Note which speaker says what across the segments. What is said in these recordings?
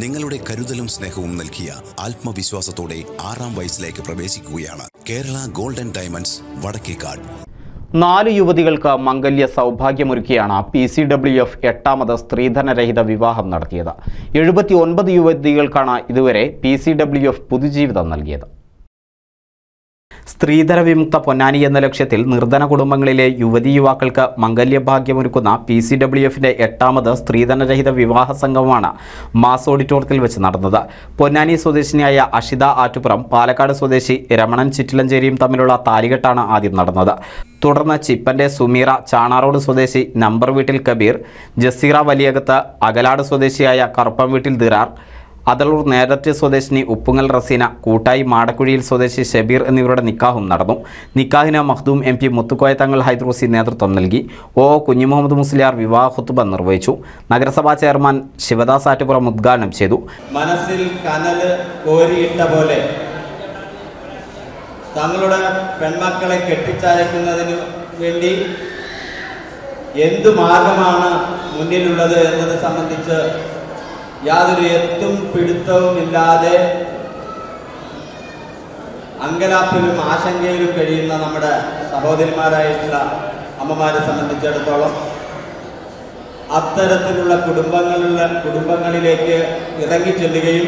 Speaker 1: നിങ്ങളുടെ കരുതലും സ്നേഹവും നൽകിയ ആത്മവിശ്വാസത്തോടെ ആറാം വയസ്സിലേക്ക് പ്രവേശിക്കുകയാണ് കേരള ഗോൾഡൻ ഡയമണ്ട്സ് വടക്കേക്കാട്
Speaker 2: നാല് യുവതികൾക്ക് മംഗല്യ സൗഭാഗ്യമൊരുക്കിയാണ് പി സി ഡബ്ല്യു എഫ് എട്ടാമത് സ്ത്രീധനരഹിത വിവാഹം നടത്തിയത് എഴുപത്തി ഒൻപത് യുവതികൾക്കാണ് ഇതുവരെ പി സി ഡബ്ല്യു എഫ് പുതുജീവിതം നൽകിയത് സ്ത്രീധന വിമുക്ത പൊന്നാനി എന്ന ലക്ഷ്യത്തിൽ നിർധന കുടുംബങ്ങളിലെ യുവതി യുവാക്കൾക്ക് മംഗല്യഭാഗ്യമൊരുക്കുന്ന പി സി ഡബ്ല്യു എഫിൻ്റെ എട്ടാമത് സ്ത്രീധനരഹിത വിവാഹ സംഗമമാണ് മാസ് ഓഡിറ്റോറിയത്തിൽ വെച്ച് നടന്നത് പൊന്നാനി സ്വദേശിനിയായ അഷിത ആറ്റുപുറം പാലക്കാട് സ്വദേശി രമണൻ ചിറ്റിലഞ്ചേരിയും തമ്മിലുള്ള താലികെട്ടാണ് ആദ്യം നടന്നത് തുടർന്ന് ചിപ്പന്റെ സുമീറ ചാണാറോഡ് സ്വദേശി നമ്പർ വീട്ടിൽ കബീർ ജസീറ വലിയകത്ത് അകലാട് സ്വദേശിയായ കറുപ്പം വീട്ടിൽ ദിറാർ അതളൂർ നേരറ്റ് സ്വദേശിനി ഉപ്പുങ്ങൽ റസീന കൂട്ടായി മാടക്കുഴിയിൽ സ്വദേശി ഷബീർ എന്നിവരുടെ നിക്കാഹും നടന്നു നിക്കാഹിന് മഖ്ദൂം എം പി മുത്തുക്കോയ തങ്ങൾ ഹൈദ്രോസി നേതൃത്വം നൽകി ഒ കുഞ്ഞുമുഹമ്മദ് മുസ്ലിയാർ വിവാഹ ഖുത്തുബ നിർവഹിച്ചു നഗരസഭാ ചെയർമാൻ ശിവദാസ് ആറ്റുപുറം ഉദ്ഘാടനം ചെയ്തു
Speaker 3: മനസ്സിൽ കനല് കോരിയിട്ട പോലെ തങ്ങളുടെ പെൺമക്കളെ കെട്ടിച്ചയക്കുന്നതിന് വേണ്ടി എന്തു മാർഗമാണ് മുന്നിലുള്ളത് എന്നത് സംബന്ധിച്ച് യാതൊരു എത്തും പിടുത്തവും ഇല്ലാതെ അങ്കലാപ്പിലും ആശങ്കയിലും കഴിയുന്ന നമ്മുടെ സഹോദരിമാരായിട്ടുള്ള അമ്മമാരെ സംബന്ധിച്ചിടത്തോളം അത്തരത്തിലുള്ള കുടുംബങ്ങളിലെ കുടുംബങ്ങളിലേക്ക് ഇറങ്ങി ചെല്ലുകയും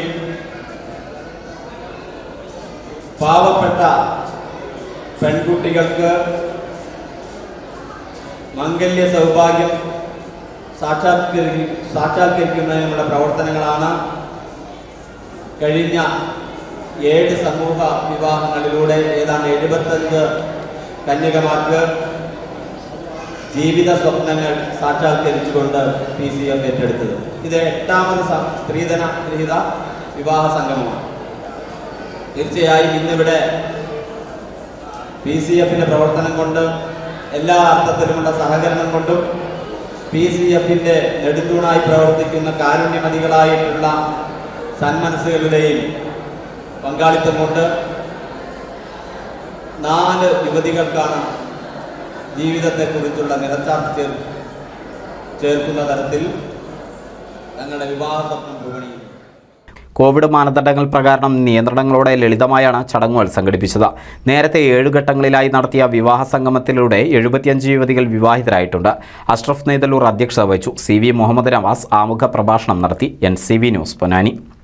Speaker 3: പാവപ്പെട്ട പെൺകുട്ടികൾക്ക് മംഗല്യ സൗഭാഗ്യം സാക്ഷാത്കരി സാക്ഷാത്കരിക്കുന്നതിനുള്ള പ്രവർത്തനങ്ങളാണ് കഴിഞ്ഞ ഏഴ് സമൂഹ വിവാഹങ്ങളിലൂടെ ഏതാണ്ട് എഴുപത്തഞ്ച് കന്യകമാർക്ക് ജീവിത സ്വപ്നങ്ങൾ സാക്ഷാത്കരിച്ചുകൊണ്ട് പി സി എഫ് ഏറ്റെടുത്തത് ഇത് എട്ടാമത് സ- സ്ത്രീധന രഹിത വിവാഹ സംഗമമാണ് തീർച്ചയായും ഇന്നിവിടെ പി സി എഫിൻ്റെ പ്രവർത്തനം കൊണ്ട് എല്ലാ അർത്ഥത്തിലുമുള്ള സഹകരണം കൊണ്ടും പി സി എഫിൻ്റെ നെടുത്തൂണായി പ്രവർത്തിക്കുന്ന കാരുണ്യമതികളായിട്ടുള്ള സന്മനസ്സുകളുടെയും പങ്കാളിത്തം കൊണ്ട് നാല് യുവതികൾക്കാണ് ജീവിതത്തെക്കുറിച്ചുള്ള നിറച്ചാർത്ത് ചേർ ചേർക്കുന്ന തരത്തിൽ തങ്ങളുടെ വിവാഹ സ്വപ്നം പൂവണിയുന്നു
Speaker 2: കോവിഡ് മാനദണ്ഡങ്ങൾ പ്രകാരം നിയന്ത്രണങ്ങളോടെ ലളിതമായാണ് ചടങ്ങുകൾ സംഘടിപ്പിച്ചത് നേരത്തെ ഏഴ് ഘട്ടങ്ങളിലായി നടത്തിയ വിവാഹ സംഗമത്തിലൂടെ എഴുപത്തിയഞ്ച് യുവതികൾ വിവാഹിതരായിട്ടുണ്ട് അഷ്റഫ് നെയ്തല്ലൂർ അധ്യക്ഷത വഹിച്ചു സി വി മുഹമ്മദ് നവാസ് ആമുഖ പ്രഭാഷണം നടത്തി N C V news Ponnani